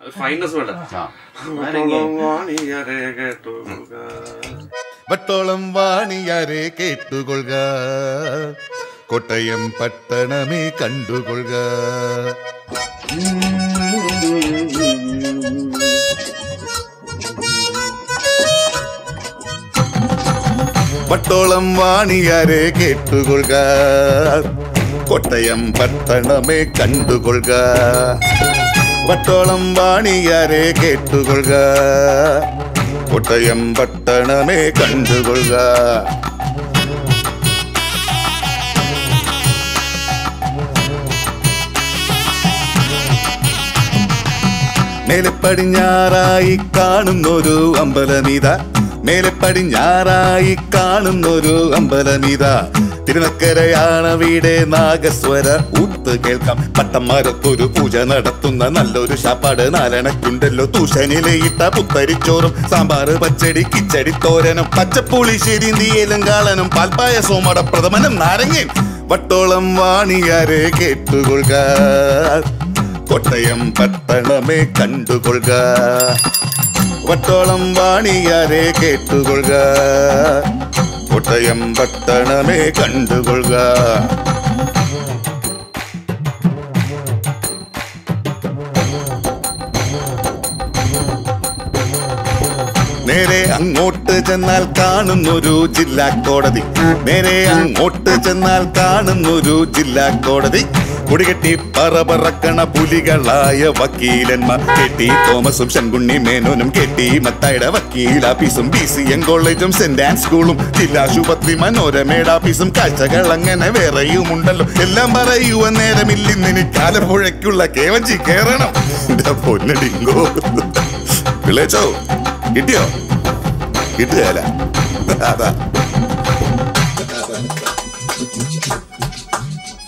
ഫൈനസ് വേണ്ട ആ വാണിയരെ കേട്ടുക. വട്ടോളം വാണിയാരെ കേട്ടുകൊള്ളുക കോട്ടയം പട്ടണമേ കണ്ടുകൊള്ളുക വട്ടോളം വാണിയാരെ കേട്ടുകൊള്ളുക കോട്ടയം പട്ടണമേ കണ്ടുകൊള്ളുക വട്ടോളം വാണിയാരെ കേട്ടുകൊള്ളുക കോട്ടയം പട്ടണമേ കണ്ടുകൊള്ളുക മേലെ പടിഞ്ഞാറായി കാണുന്നൊരു അമ്പലമിത മേലെ പടിഞ്ഞാറായി കാണുന്നൊരു അമ്പലമിത തിരുനക്കരയാണ് വീടെ നാഗസ്വര ഊത്ത് കേൾക്കാം പട്ടന്മാരത്തൊരു പൂജ നടത്തുന്ന നല്ലൊരു ശാപ്പാട് നാലണക്കുണ്ടല്ലോ തൂഷനിലയിട്ട പുത്തരിച്ചോറും സാമ്പാറ് പച്ചടി കിച്ചടി തോരനും പച്ചപ്പുളിശ്ശേരി നീയലും കാളനും പാൽപ്പായസവും അടപ്രഥമനും നാരങ്ങയും വട്ടോളം വാണിയാരെ കേട്ടുകൊള്ളുക കോട്ടയം പട്ടണമേ കണ്ടുകൊള്ളുക വട്ടോളം വാണിയാരെ കേട്ടുകൊള്ളുക കോട്ടയം പട്ടണമേ കണ്ടുകൊള്ളുക നേരെ അങ്ങോട്ട് ചെന്നാൽ കാണുന്നൊരു ജില്ലാ കോടതി നേരെ അങ്ങോട്ട് ചെന്നാൽ കാണുന്നൊരു ജില്ലാ കോടതി കുടികെട്ടി പറപറക്കണ പുലികളായ വക്കീലന്മാർ കെ ടി തോമസും ശൻകുണ്ണി മേനോനും കെ ടി മത്തായുടെ വക്കീലാഫീസും ബി സി എം കോളേജും സെന്റ് ആൻഡ് സ്കൂളും ജില്ലാശുപത്രി മനോരമയുടെ ഓഫീസും കാഴ്ചകൾ അങ്ങനെ വേറെയും ഉണ്ടല്ലോ എല്ലാം പറയുവാൻ നേരമില്ലിന്നിനി കാലപ്പുഴയ്ക്കുള്ള കേവഞ്ചി കേറണം എന്റെ പൊന്നടിങ്കോ വിളിച്ചോ കിട്ടിയോ കിട്ടുകയല്ല അതാ